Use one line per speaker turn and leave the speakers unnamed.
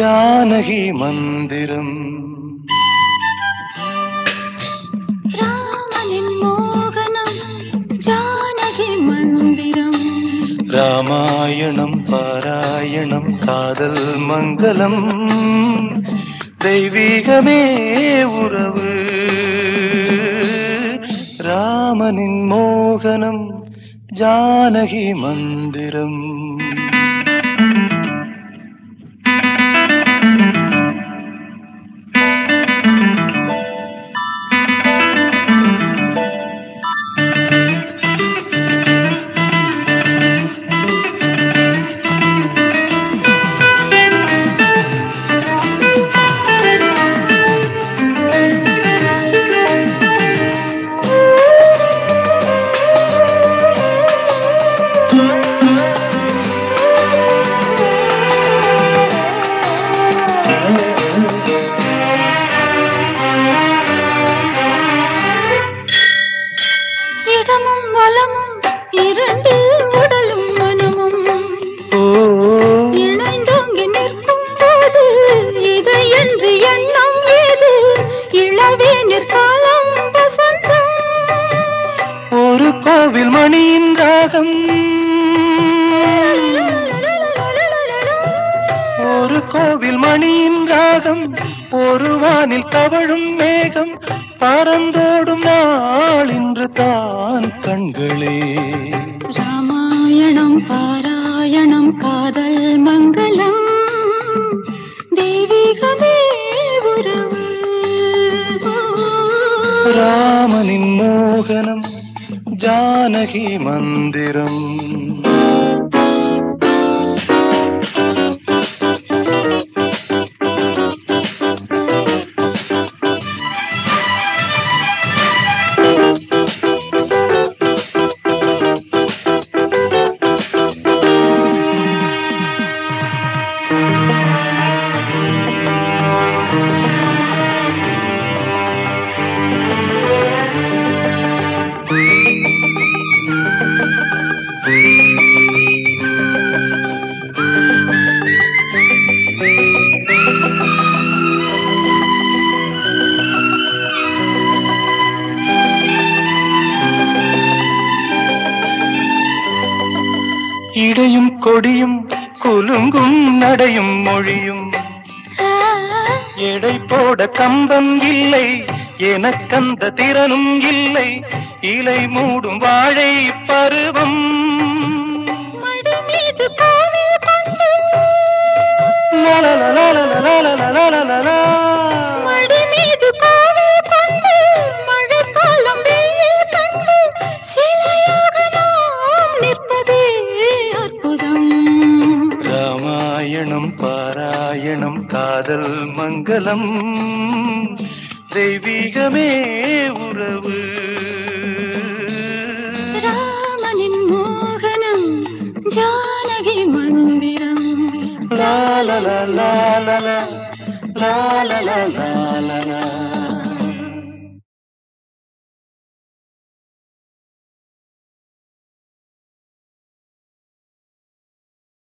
ஜானகி மந்திரம்
ராமனின் மோகனம் ஜானகி மந்திரம்
ராமாயணம் பாராயணம் காதல் மங்களம் தெய்வீகமே உறவு ராமனின் மோகனம் ஜானகி மந்திரம்
இடமும் வலமும் இரண்டு உடலும் மனமும்
ஓ
இணைந்தோங்கி நிற்கும் போது இது என்று எண்ணம் ஏது இளவே நிற்காலம் வசந்தம்
ஒரு கோவில் மணியின் ராகம் ஒரு கோவில் மணியின் ராகம் ஒரு வானில் தவழும் மேகம் பறந்தோடும் நாள் இன்று தான் கண்களே
ராமாயணம் பாராயணம் காதல் மங்களம் தெய்வீகமே உறவு
ராமனின் மோகனம் ஜானகி மந்திரம் இடையும் கொடியும் குலுங்கும் நடையும் மொழியும் எடை போட கம்பம் இல்லை எனக்கந்த திறனும் இல்லை இலை மூடும் வாழை பருவம்
மடி மீது கோவில் கொண்டு
லலலலலலலலலலலலா.
மடி மீது கோவில் கொண்டு மழைக்காலம் வெயில் கண்டு சிலையாக நாம் நிற்பதே அற்புதம்
ராமாயணம் பாராயணம் காதல் மங்களம் தெய்வீகமே உறவு
ராமனின் மோகனம் ஜானகி மந்திரம்
லா லா லா லா லா லா லா லா லா லா லா